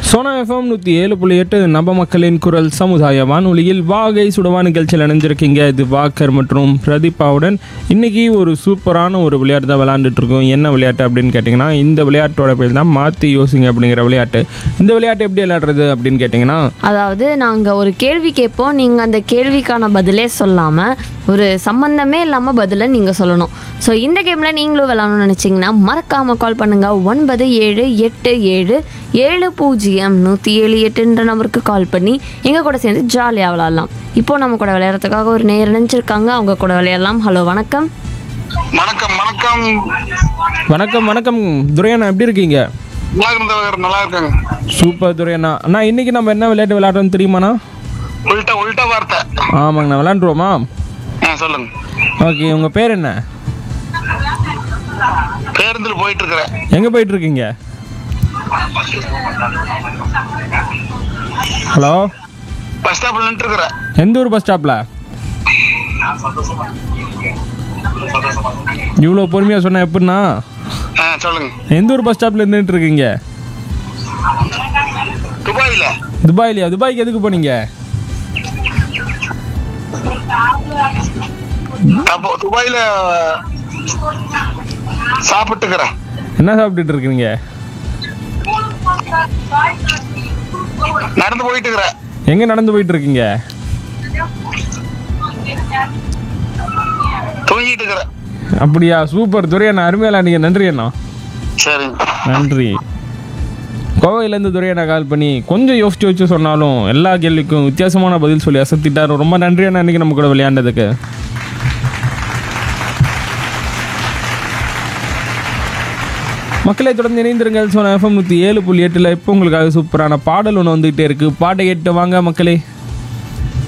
Sona FM நூற்றி ஏழு புள்ளி எட்டு நப மக்களின் குரல் சமுதாய வானொலியில் வாகை சுடவா நிகழ்ச்சியில் இணைஞ்சிருக்கீங்க இது வாக்கர் மற்றும் பிரதீபாவுடன் இன்னைக்கு ஒரு சூப்பரான ஒரு விளையாட்டு தான் விளையாண்டுட்டு இருக்கோம் என்ன விளையாட்டு அப்படின்னு கேட்டிங்கன்னா இந்த விளையாட்டோட பேர் தான் மாற்றி யோசிங்க அப்படிங்கிற விளையாட்டு இந்த விளையாட்டு எப்படி விளையாடுறது அப்படின்னு கேட்டிங்கன்னா அதாவது நாங்கள் ஒரு கேள்வி கேட்போம் நீங்கள் அந்த கேள்விக்கான பதிலே சொல்லாமல் ஒரு சம்பந்தமே இல்லாமல் பதிலை நீங்கள் சொல்லணும் ஸோ இந்த கேமில் நீங்களும் விளாடணும்னு நினச்சிங்கன்னா மறக்காமல் கால் பண்ணுங்கள் ஒன்பது ஏழு எட்டு ஏழு ஏழு பூஜ்ஜியம் நூற்றி ஏழு எட்டுன்ற நம்பருக்கு கால் பண்ணி எங்கள் கூட சேர்ந்து ஜாலியாக விளாட்லாம் இப்போ நம்ம கூட விளையாடுறதுக்காக ஒரு நேர் நினச்சிருக்காங்க அவங்க கூட விளையாடலாம் ஹலோ வணக்கம் வணக்கம் வணக்கம் வணக்கம் வணக்கம் துரையண்ணா எப்படி இருக்கீங்க நல்லா இருந்தவர் நல்லா இருக்காங்க சூப்பர் துரையண்ணா அண்ணா இன்னைக்கு நம்ம என்ன விளையாட்டு விளையாடுறோம்னு தெரியுமாண்ணா உள்ட்ட உள்ட்ட வார்த்தை ஆமாங்கண்ணா விளையாண்டுருவோமா ஆ சொல்லுங்க ஓகே உங்கள் பேர் என்ன பேருந்துல போயிட்டு இருக்கிறேன் எங்கே போயிட்டு இருக்கீங்க ஹலோ பஸ் ஸ்டாப்ல நின்று இருக்கிறேன் எந்த ஊர் பஸ் ஸ்டாப்பில் இவ்வளோ பொறுமையாக சொன்ன எப்படின்னா ஆ சொல்லுங்க எந்த ஊர் பஸ் ஸ்டாப்பில் இருந்துட்டு இருக்கீங்க துபாயில துபாயிலையா துபாய்க்கு எதுக்கு போனீங்க அப்போ துபாயில சாப்பிட்டுக்கிறேன் என்ன சாப்பிட்டுட்டு இருக்கீங்க நடந்து போயிட்டு இருக்கிறேன் எங்கே நடந்து போயிட்டு இருக்கீங்க தூங்கிட்டு இருக்கிறேன் அப்படியா சூப்பர் துரையண்ணா அருமையில நீங்கள் நன்றி அண்ணா சரிங்க நன்றி கோவையிலேருந்து துரையண்ணா கால் பண்ணி கொஞ்சம் யோசிச்சு யோசிச்சு சொன்னாலும் எல்லா கேள்விக்கும் வித்தியாசமான பதில் சொல்லி அசத்திட்டாரு ரொம்ப நன்றி அண்ணா இன்னைக்கு நம்ம கூட விளையாண்டதுக்கு மக்களை தொடர்ந்து இணைந்திருங்கள் சோனா எஃப்எம் நூற்றி ஏழு புள்ளி எட்டில் இப்போ உங்களுக்காக சூப்பரான பாடல் ஒன்று வந்துகிட்டே இருக்குது பாட்டை கேட்டு வாங்க மக்களே